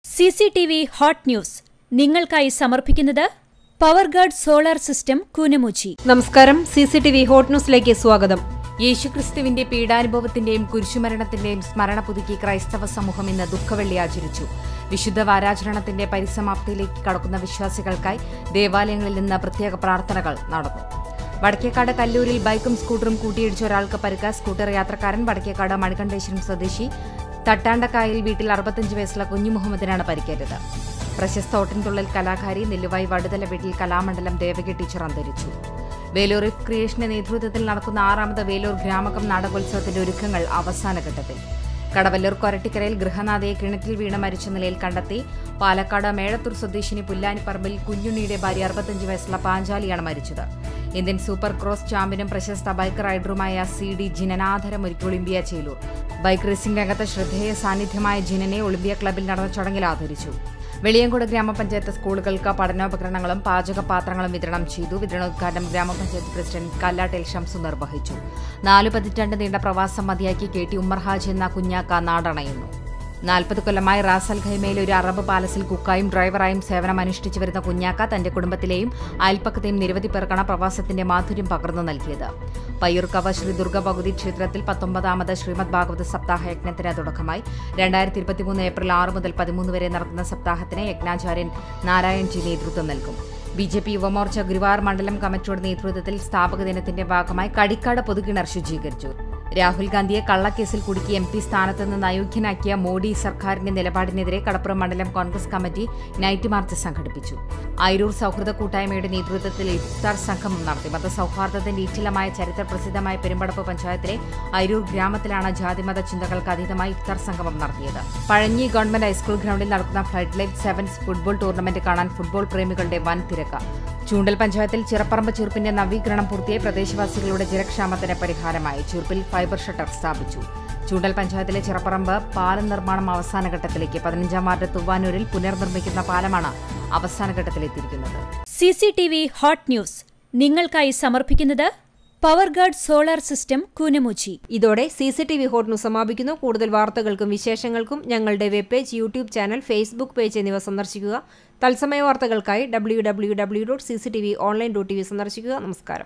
C C T V hot news നിങ്ങൾക്കായി സമർപ്പിക്കുന്നത് power guard solar system Koonamuchi നമസ്കാരം C C T V hot ന്യൂസിലേക്ക് സ്വാഗതം യേശുക്രിസ്തുവിന്റെ പീഡാനുഭവത്തിന്റെയും കുരിശുമരണത്തിന്റെയും സ്മരണ പുതുക്കി ക്രൈസ്തവ സമൂഹം ഇന്ന് ദുഃഖവെള്ളി ആചരിച്ചു വിശുദ്ധ വാരാചരണത്തിന്റെ പരിസമാപ്തിയിലേക്ക് കടക്കുന്ന വിശ്വാസികൾക്കായി ദേവാലയങ്ങളിൽ നിന്ന് പ്രത്യേക പ്രാർത്ഥനകൾ നടന്നു വടക്കേക്കാട് കല്ലൂരിൽ ബൈക്കും സ്കൂട്ടറും കൂട്ടിയിടിച്ച ഒരാൾക്ക് പരുക്ക സ്കൂട്ടർ യാത്രക്കാരൻ വടക്കേക്കാട് മണികണ്ഠേശ്വരം സ്വദേശി തട്ടാണ്ടക്കായൽ വീട്ടിൽ അറുപത്തഞ്ച് വയസ്സുള്ള കുഞ്ഞു മുഹമ്മദിനാണ് പരിക്കേറ്റത് പ്രശസ്ത ഓട്ടൻതുള്ളൽ കലാകാരി നെല്ലുവായി വടുതല വീട്ടിൽ കലാമണ്ഡലം ദേവകി ടീച്ചർ അന്തരിച്ചു വേലൂർ ഇഫ് ക്രിയേഷന്റെ നേതൃത്വത്തിൽ നടക്കുന്ന ആറാമത് വേലൂർ ഗ്രാമകം നാടകോത്സവത്തിന്റെ ഒരുക്കങ്ങൾ അവസാന ഘട്ടത്തിൽ കടവല്ലൂർ കൊരട്ടിക്കരയിൽ ഗൃഹനാഥയെ കിണറ്റിൽ വീണ് മരിച്ച നിലയിൽ കണ്ടെത്തി പാലക്കാട് മേഴത്തൂർ സ്വദേശിനി പുല്ലാനിപ്പറമ്പിൽ കുഞ്ഞുണ്ണിയുടെ ഭാര്യ അറുപത്തഞ്ച് വയസ്സുള്ള പാഞ്ചാലിയാണ് മരിച്ചത് ഇന്ത്യൻ സൂപ്പർ ക്രോസ് ചാമ്പ്യനും പ്രശസ്ത ബൈക്ക് റൈഡറുമായ സി ഡി ജിനനാഥരം ഒരുക്കി ഒളിമ്പിയ ചേലൂർ ബൈക്ക് റേസിംഗ് രംഗത്ത് ശ്രദ്ധേയ സാന്നിധ്യമായ ജിനനെ ഒളിമ്പിയ ക്ലബിൽ നടന്ന ചടങ്ങിൽ ആദരിച്ചു വെളിയങ്കോട് ഗ്രാമപഞ്ചായത്ത് സ്കൂളുകൾക്ക് പഠനോപകരണങ്ങളും പാചകപാത്രങ്ങളും വിതരണം ചെയ്തു വിതരണോദ്ഘാടനം ഗ്രാമപഞ്ചായത്ത് പ്രസിഡന്റ് കല്ലാട്ടേൽ ഷംസു നിർവഹിച്ചു നാലു പതിറ്റാണ്ട് നീണ്ട പ്രവാസം മതിയാക്കി കെ ടി ഉമ്മർ ഹാജ് എന്ന കുഞ്ഞാക്ക നാടണയുന്നു നാൽപ്പത് കൊല്ലമായി റാസൽ ഖൈമയിലെ ഒരു അറബ് പാലസിൽ കുക്കായും ഡ്രൈവറായും സേവനം അനുഷ്ഠിച്ചു വരുന്ന കുഞ്ഞാക്ക തന്റെ കുടുംബത്തിലെയും അയൽപ്പക്കത്തെയും നിരവധി പേർക്കാണ് പ്രവാസത്തിന്റെ മാധുര്യം പകർന്നു നൽകിയത് പയ്യൂർക്കവ ശ്രീ ദുർഗ ഭഗവതി ക്ഷേത്രത്തിൽ പത്തൊമ്പതാമത് ശ്രീമദ് ഭാഗവത സപ്താഹ യജ്ഞത്തിന് തുടക്കമായി രണ്ടായിരത്തി ഇരുപത്തിമൂന്ന് ഏപ്രിൽ ആറ് മുതൽ പതിമൂന്ന് വരെ നടത്തുന്ന സപ്താഹത്തിന് യജ്ഞാചാര്യൻ നാരായൺ ജി നേതൃത്വം നൽകും B J P Yuvamorcha Guruvayur മണ്ഡലം കമ്മിറ്റിയുടെ നേതൃത്വത്തിൽ സ്ഥാപക ദിനത്തിന്റെ ഭാഗമായി കടിക്കാട് പൊതുകിണർ ശുചീകരിച്ചു രാഹുൽ ഗാന്ധിയെ കള്ളക്കേസിൽ കുടുക്കി എം പി സ്ഥാനത്ത് നിന്ന് അയോഗ്യനാക്കിയ മോഡി സർക്കാരിന്റെ നിലപാടിനെതിരെ കടപ്പുറം മണ്ഡലം കോൺഗ്രസ് കമ്മിറ്റി നൈറ്റ് മാർച്ച് സംഘടിപ്പിച്ചു അയിരൂർ സൗഹൃദ കൂട്ടായ്മയുടെ നേതൃത്വത്തിൽ ഇഫ്താർ സംഗമം നടത്തി മതസൗഹാർദ്ദത്തിന്റെ ഈറ്റിലമായ ചരിത്ര പ്രസിദ്ധമായ പെരുമ്പടപ്പ് പഞ്ചായത്തിലെ അയിരൂർ ഗ്രാമത്തിലാണ് ജാതിമത ചിന്തകൾക്ക് അതീതമായി ഇഫ്താർ സംഗമം നടത്തിയത് പഴഞ്ഞി ഗവൺമെന്റ് ഹൈസ്കൂൾ ഗ്രൗണ്ടിൽ നടക്കുന്ന flood light sevens football tournament കാണാൻ ഫുട്ബോൾ പ്രേമികളുടെ വൻ തിരക്ക് ചൂണ്ടൽ പഞ്ചായത്തിൽ ചിറപ്പറമ്പ് ചീർപ്പിന്റെ നവീകരണം പൂർത്തിയായി പ്രദേശവാസികളുടെ ജലക്ഷാമത്തിന് പരിഹാരമായി ചീർപ്പിൽ ഫൈബർ ഷട്ടർ സ്ഥാപിച്ചു ചൂണ്ടൽ പഞ്ചായത്തിലെ ചിറപ്പറമ്പ് പാലം നിർമ്മാണം അവസാന ഘട്ടത്തിലേക്ക് പതിനഞ്ചാം വാർഡ് തുവാനൂരിൽ പുനർനിർമ്മിക്കുന്ന പാലമാണ് അവസാന ഘട്ടത്തിലെത്തിയിരിക്കുന്നത് C C T V hot news നിങ്ങൾക്കായി സമർപ്പിക്കുന്നത് power guard solar system Koonamuchi ഇതോടെ C C T V hot news സമാപിക്കുന്നു കൂടുതൽ വാർത്തകൾക്കും വിശേഷങ്ങൾക്കും ഞങ്ങളുടെ web page YouTube channel Facebook page എന്നിവ സന്ദർശിക്കുക തത്സമയ വാർത്തകൾക്കായി W W W dot C C T V online dot T V സന്ദർശിക്കുക നമസ്കാരം